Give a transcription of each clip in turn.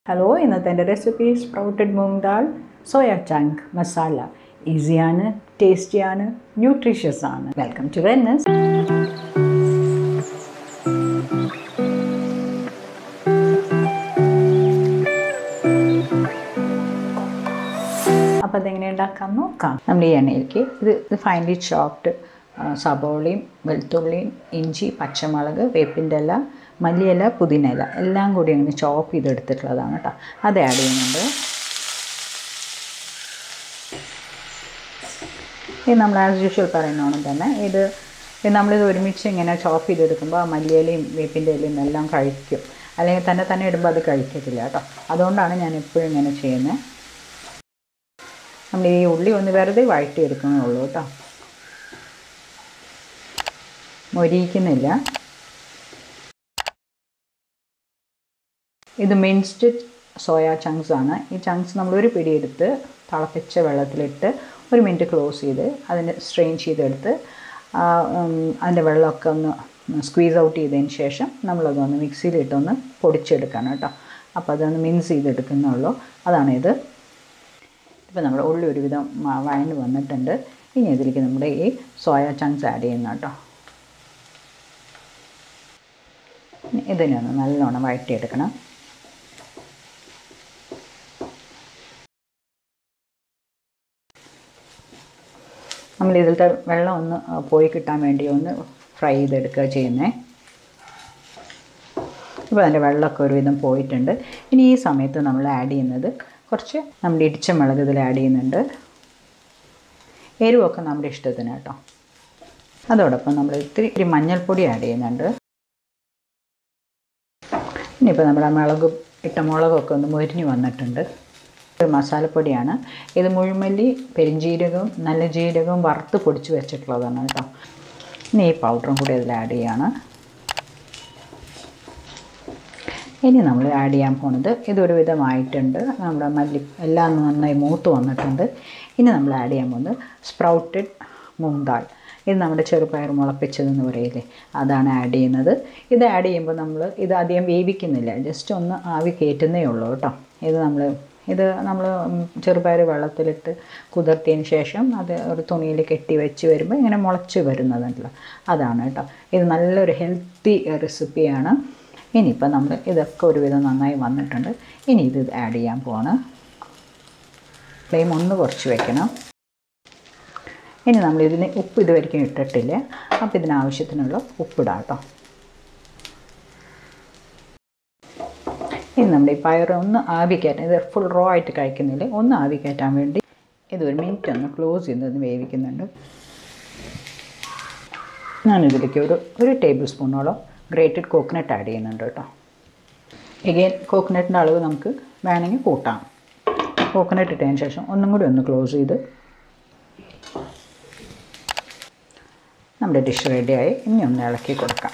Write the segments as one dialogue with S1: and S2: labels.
S1: hello ഇന്നത്തെ എൻ്റെ recipe sprouted moong dal soya chunk masala ഈസിയാണ് ടേസ്റ്റിയാണ് ന്യൂട്രീഷ്യസ് ആണ് വെൽക്കം ടു വെന്നസ് അപ്പോൾ അതെങ്ങനെ ഉണ്ടാക്കാൻ നോക്കാം നമ്മൾ ഈ എണ്ണയിലേക്ക് ഇത് ഇത് ഫൈനലി ചോപ്ഡ് സബോളയും വെളുത്തുള്ളിയും ഇഞ്ചി പച്ചമുളക് വേപ്പിൻ്റെ ഇല മല്ലിയില പുതിന ഇല എല്ലാം കൂടി അങ്ങനെ ചോപ്പ് ചെയ്തെടുത്തിട്ടുള്ളതാണ് കേട്ടോ അത് ആഡ് ചെയ്യുന്നുണ്ട് ഇത് നമ്മൾ ആസ് യൂഷ്വൽ പറയുന്നോണം തന്നെ ഇത് ഇത് നമ്മളിത് ഒരുമിച്ച് ഇങ്ങനെ ചോപ്പ് ചെയ്തെടുക്കുമ്പോൾ ആ മല്ലിയിലയും വേപ്പിൻ്റെ ഇലയും എല്ലാം കഴിക്കും അല്ലെങ്കിൽ തന്നെ തന്നെ ഇടുമ്പോൾ അത് കഴിക്കത്തില്ല കേട്ടോ അതുകൊണ്ടാണ് ഞാൻ എപ്പോഴും ഇങ്ങനെ ചെയ്യുന്നത് നമ്മൾ ഈ ഉള്ളി ഒന്ന് വെറുതെ വഴറ്റി എടുക്കുന്നേ ഉള്ളൂ കേട്ടോ മൊരിയിക്കുന്നില്ല ഇത് മിൻസ്ഡ് സോയ ചങ്ക്സ് ആണ് ഈ ചങ്ക്സ് നമ്മൾ ഒരു പിടി എടുത്ത് തിളപ്പിച്ച വെള്ളത്തിലിട്ട് ഒരു മിനിറ്റ് ക്ലോസ് ചെയ്ത് അതിന് സ്ട്രെയിൻ ചെയ്തെടുത്ത് അതിൻ്റെ വെള്ളമൊക്കെ ഒന്ന് സ്ക്വീസ് ഔട്ട് ചെയ്തതിന് ശേഷം നമ്മളതൊന്ന് മിക്സിയിലിട്ടൊന്ന് പൊടിച്ചെടുക്കണം കേട്ടോ അപ്പോൾ അതൊന്ന് മിൻസ് ചെയ്തെടുക്കുന്നുള്ളൂ അതാണിത് ഇപ്പോൾ നമ്മുടെ ഉള്ളി ഒരുവിധം വഴണ്ട് വന്നിട്ടുണ്ട് ഇനി ഇതിലേക്ക് നമ്മുടെ ഈ സോയ ചങ്ക്സ് ആഡ് ചെയ്യുന്ന കേട്ടോ ഇതിനെ ഒന്ന് നല്ലോണം വഴറ്റിയെടുക്കണം നമ്മൾ ഇതിലത്തെ വെള്ളം ഒന്ന് പോയി കിട്ടാൻ വേണ്ടി ഒന്ന് ഫ്രൈ ചെയ്തെടുക്കുക ചെയ്യുന്നത് ഇപ്പോൾ അതിൻ്റെ വെള്ളമൊക്കെ ഒരുവിധം പോയിട്ടുണ്ട് ഇനി ഈ സമയത്ത് നമ്മൾ ആഡ് ചെയ്യുന്നത് കുറച്ച് നമ്മുടെ ഇടിച്ച മുളക് ഇതിൽ ആഡ് ചെയ്യുന്നുണ്ട് എരിവൊക്കെ നമ്മുടെ ഇഷ്ടത്തിന് കേട്ടോ അതോടൊപ്പം നമ്മൾ ഇത്തിരി ഇത്തിരി മഞ്ഞൾപ്പൊടി ആഡ് ചെയ്യുന്നുണ്ട് ഇനിയിപ്പോൾ നമ്മുടെ മുളക് ഇട്ട മുളകൊക്കെ ഒന്ന് മുരിഞ്ഞ് വന്നിട്ടുണ്ട് ഒരു മസാലപ്പൊടിയാണ് ഇത് മുഴുമല്ലി പെരിഞ്ജീരകവും നല്ല ജീരകവും വറുത്ത് പൊടിച്ച് വെച്ചിട്ടുള്ളതാണ് കേട്ടോ ഇനി ഈ പൗഡറും കൂടി അതിൽ ആഡ് ചെയ്യാണ് ഇനി നമ്മൾ ആഡ് ചെയ്യാൻ പോണത് ഇതൊരു വിധമായിട്ടുണ്ട് നമ്മുടെ മല്ലി എല്ലാം നന്നായി മൂത്ത് വന്നിട്ടുണ്ട് ഇനി നമ്മൾ ആഡ് ചെയ്യാൻ പോകുന്നത് സ്പ്രൗട്ടഡ് മുങ്ദാൾ ഇത് നമ്മുടെ ചെറുപയർ മുളപ്പിച്ചതെന്ന് പറയില്ലേ അതാണ് ആഡ് ചെയ്യുന്നത് ഇത് ആഡ് ചെയ്യുമ്പോൾ നമ്മൾ ഇത് അധികം വേവിക്കുന്നില്ല ജസ്റ്റ് ഒന്ന് ആവി കയറ്റുന്നേ ഉള്ളൂ കേട്ടോ ഇത് നമ്മൾ ഇത് നമ്മൾ ചെറുപയർ വെള്ളത്തിലിട്ട് കുതിർത്തിയതിന് ശേഷം അത് ഒരു തുണിയിൽ കെട്ടി വെച്ച് വരുമ്പോൾ ഇങ്ങനെ മുളച്ച് വരുന്നതല്ല അതാണ് കേട്ടോ ഇത് നല്ലൊരു ഹെൽത്തി റെസിപ്പിയാണ് ഇനിയിപ്പോൾ നമ്മൾ ഇതൊക്കെ ഒരുവിധം നന്നായി വന്നിട്ടുണ്ട് ഇനി ഇത് ആഡ് ചെയ്യാൻ പോവാണ് ഫ്ലെയിം ഒന്ന് കുറച്ച് വെക്കണം ഇനി നമ്മൾ ഇതിന് ഉപ്പ് ഇതുവരെയ്ക്കും ഇട്ടിട്ടില്ല അപ്പോൾ ഇതിനാവശ്യത്തിനുള്ള ഉപ്പിടാം കേട്ടോ ഇനി നമ്മുടെ ഈ പയർ ഒന്ന് ആവി കയറ്റാൻ ഇത് ഫുൾ റോ ആയിട്ട് കഴിക്കുന്നില്ല ഒന്ന് ആവി കയറ്റാൻ വേണ്ടി ഇത് ഒരു മിനിറ്റ് ഒന്ന് ക്ലോസ് ചെയ്ത് വേവിക്കുന്നുണ്ട് ഞാനിതിലേക്ക് ഒരു ഒരു ടേബിൾ സ്പൂണോളം ഗ്രേറ്റഡ് കോക്കനട്ട് ആഡ് ചെയ്യുന്നുണ്ട് കേട്ടോ എഗെയിൻ കോക്കനട്ടിൻ്റെ അളവ് നമുക്ക് വേണമെങ്കിൽ കൂട്ടാം കോക്കനട്ട് ഇട്ടതിന് ശേഷം ഒന്നും കൂടി ഒന്ന് ക്ലോസ് ചെയ്ത് നമ്മുടെ ഡിഷ് റെഡിയായി ഇനി ഒന്ന് ഇളക്കി കൊടുക്കാം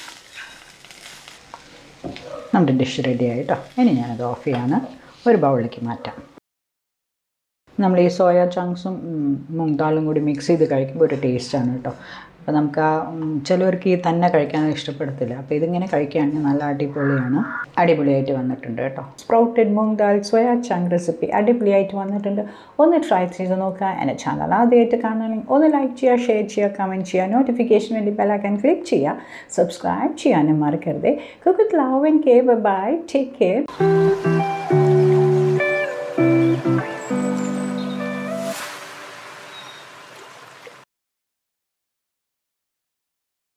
S1: നമ്മുടെ ഡിഷ് റെഡിയായി കേട്ടോ ഇനി ഞാനത് ഓഫ് ചെയ്യാണ് ഒരു ബൗളിലേക്ക് മാറ്റാം നമ്മൾ ഈ സോയ ചങ്ക്സും മുങ്ദാളും കൂടി മിക്സ് ചെയ്ത് കഴിക്കുമ്പോൾ ഒരു ടേസ്റ്റാണ് കേട്ടോ അപ്പോൾ നമുക്ക് ആ ചിലവർക്ക് ഈ തന്നെ കഴിക്കാൻ ഇഷ്ടപ്പെടത്തില്ല അപ്പോൾ ഇതിങ്ങനെ കഴിക്കുകയാണെങ്കിൽ നല്ല അടിപൊളിയാണ് അടിപൊളിയായിട്ട് വന്നിട്ടുണ്ട് കേട്ടോ sprouted moong dal soya chunk recipe അടിപൊളിയായിട്ട് വന്നിട്ടുണ്ട് ഒന്ന് ട്രൈ ചെയ്ത് നോക്കുക എൻ്റെ ചാനൽ ആദ്യമായിട്ട് കാണുകയാണെങ്കിൽ ഒന്ന് ലൈക്ക് ചെയ്യുക ഷെയർ ചെയ്യുക കമൻറ്റ് ചെയ്യുക നോട്ടിഫിക്കേഷൻ വേണ്ടി ബെല്ലൈക്കൻ ക്ലിക്ക് ചെയ്യുക സബ്സ്ക്രൈബ് ചെയ്യാനും മറക്കരുത് cook with love and care bye take care